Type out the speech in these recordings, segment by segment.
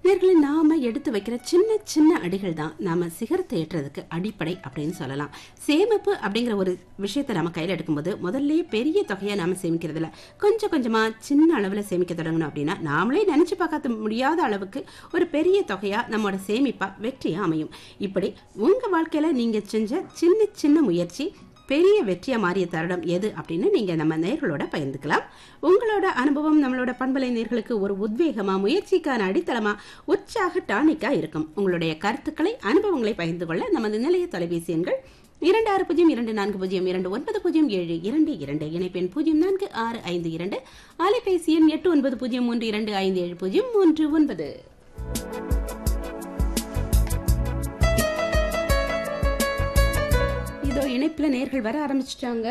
நேர்களை நாம எடுத்து வைக்கிற சின்ன சின்ன அடிகள் தான் நாம சிகரத்தை ஏற்றுறதுக்கு அடிப்படை அப்படின்னு சொல்லலாம் சேமிப்பு அப்படிங்கிற ஒரு விஷயத்தை நம்ம கையில் எடுக்கும்போது முதல்லயே பெரிய தொகையை நாம சேமிக்கிறதுல கொஞ்சம் கொஞ்சமா சின்ன அளவுல சேமிக்க தொடங்கணும் அப்படின்னா நாமளே நினைச்சு பார்க்க முடியாத அளவுக்கு ஒரு பெரிய தொகையா நம்மளோட சேமிப்பா வெற்றியா அமையும் இப்படி உங்க வாழ்க்கையில நீங்க செஞ்ச சின்ன சின்ன முயற்சி பெரிய வெற்றியா மாறிய தருணம் எது அப்படின்னு நீங்க நம்ம நேர்களோட பகிர்ந்துக்கலாம் உங்களோட அனுபவம் நம்மளோட பண்பலை நேர்களுக்கு ஒரு உத்வேகமா முயற்சிக்கான அடித்தளமா உற்சாக டானிக்கா இருக்கும் உங்களுடைய கருத்துக்களை அனுபவங்களை பகிர்ந்து கொள்ள நமது நிலைய தொலைபேசி எண்கள் இரண்டு ஆறு பூஜ்ஜியம் இரண்டு நான்கு பூஜ்ஜியம் இரண்டு ஒன்பது பூஜ்ஜியம் ஏழு இரண்டு இரண்டு இணைப்பெண் பூஜ்ஜியம் நான்கு ஆறு ஐந்து இரண்டு அலைபேசி எண் எட்டு ஒன்பது பூஜ்ஜியம் மூன்று இரண்டு ஐந்து ஏழு பூஜ்ஜியம் மூன்று ஒன்பது இதோ இணைப்புல நேர்கள் வர ஆரம்பிச்சிட்டாங்க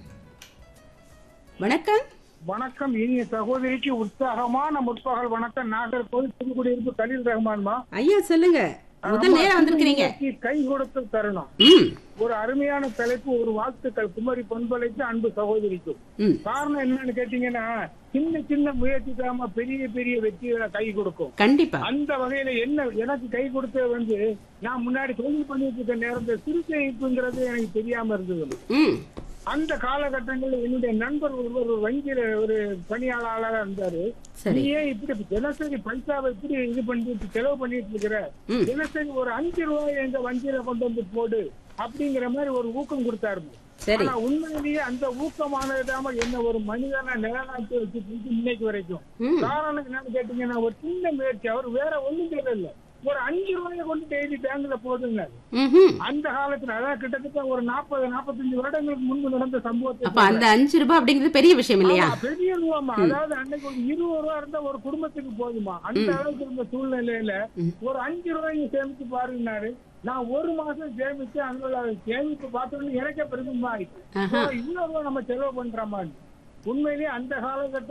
வணக்கம் வணக்கம் இனிய சகோதரிக்கு உற்சாகமான முற்பகல் வணக்கம் நாகர்கோவில் புதுக்குடியிருப்பு கலீல் ரஹ்மான்மா ஐயா சொல்லுங்க முதல் நேரம் வந்திருக்கிறீங்க முயற்சி கை கொடுத்த தருணம் ம் ஒரு அருமையான தலைப்பு ஒரு வாழ்த்துக்கள் குமரி பண்பலைக்கு அன்பு சகோதரிக்கு ம் காரணம் என்னன்னு கேட்டீங்கன்னா சின்ன சின்ன முயற்சி தாம பெரிய பெரிய வெற்றிகளை கை கொடுக்கும் கண்டிப்பா அந்த வகையில என்ன எனக்கு கை கொடுத்தது வந்து நான் முன்னாடி தொழில் பண்ணிட்டு இருக்க நேரத்தில் சிறு சேமிப்புங்கிறது எனக்கு தெரியாம இருந்தது ம் அந்த காலகட்டங்களில் என்னுடைய நண்பர் ஒருவர் ஒரு வங்கியில ஒரு பணியாளராக இருந்தாரு சரி நீ ஏன் இப்படி தினசரி பைசாவை இப்படி இது பண்ணிட்டு செலவு பண்ணிட்டு இருக்கிற ம். தினசரி ஒரு அஞ்சு ரூபாய் எங்க வங்கியில கொண்டு வந்து போடு அப்படிங்கிற மாதிரி ஒரு ஊக்கம் கொடுத்தாரு சரி ஆனா உண்மையிலேயே அந்த ஊக்கமானதாம என்ன ஒரு மனிதனை நிலநாட்டி வச்சுட்டு இன்னைக்கு வரைக்கும் ம் காரணம் என்னன்னு கேட்டீங்கன்னா ஒரு சின்ன முயற்சி அவர் வேற ஒண்ணும் தெரியல ஒரு அஞ்சு ரூபாயை கொண்டு டெய்லி பேங்க்ல போதுங்க ம்ஹும். அந்த காலத்துல அதான் கிட்டத்தட்ட ஒரு நாற்பது நாற்பத்தஞ்சு வருடங்களுக்கு முன்பு நடந்த சம்பவத்தை அப்ப அந்த அஞ்சு ரூபாய் அப்படிங்கிறது பெரிய விஷயம் இல்லையா ஆமா, பெரிய ரூபாமா அதாவது அன்னைக்கு ஒரு இருபது ரூபா இருந்தா ஒரு குடும்பத்துக்கு போதுமா அந்த அளவுக்கு இருந்த சூழ்நிலையில ம். ஒரு அஞ்சு ரூபாய்க்கு சேமிச்சு பாருன்னாரு நான் ஒரு மாசம் சேமிச்சு அதனால சேமிப்பு பார்த்தோன்னு எனக்கே பெருமைமா ஆயிடுச்சு ஆஹா. இவ்வளவு ரூபா நம்ம செலவு பண்றோமா உண்மையிலேயே அந்த காலகட்டத்தில்